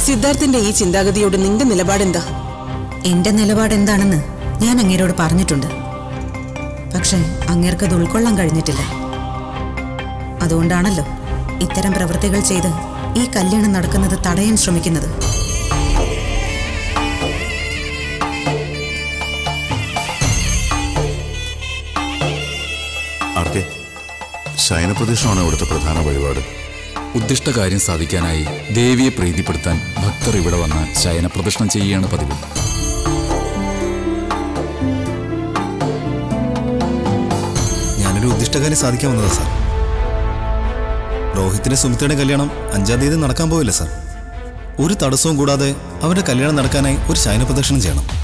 സിദ്ധാർത്ഥിന്റെ ഈ ചിന്താഗതിയോട് നിന്റെ നിലപാടെന്താ എന്റെ നിലപാട് എന്താണെന്ന് ഞാൻ അങ്ങേരോട് പറഞ്ഞിട്ടുണ്ട് പക്ഷെ അങ്ങേർക്കത് ഉൾക്കൊള്ളാൻ കഴിഞ്ഞിട്ടില്ല അതുകൊണ്ടാണല്ലോ ഇത്തരം പ്രവൃത്തികൾ ചെയ്ത് ഈ കല്യാണം നടക്കുന്നത് തടയാൻ ശ്രമിക്കുന്നത് ആർക്കെ ശയനപ്രദക്ഷിണമാണ് ഇവിടുത്തെ പ്രധാന വഴിപാട് ഉദ്ദിഷ്ട കാര്യം സാധിക്കാനായി ദേവിയെ പ്രീതിപ്പെടുത്താൻ ഭക്തർ ഇവിടെ വന്ന് ശയനപ്രദക്ഷിണം ചെയ്യുകയാണ് പതിവ് ഞാനൊരു ഉദ്ദിഷ്ടകാര്യം സാധിക്കാൻ വന്നതാ സാർ രോഹിത്തിന്റെ സുമിത്രയുടെ കല്യാണം അഞ്ചാം തീയതി നടക്കാൻ പോവില്ല സാർ ഒരു തടസ്സവും കൂടാതെ അവരുടെ കല്യാണം നടക്കാനായി ഒരു ശയന പ്രദക്ഷിണം ചെയ്യണം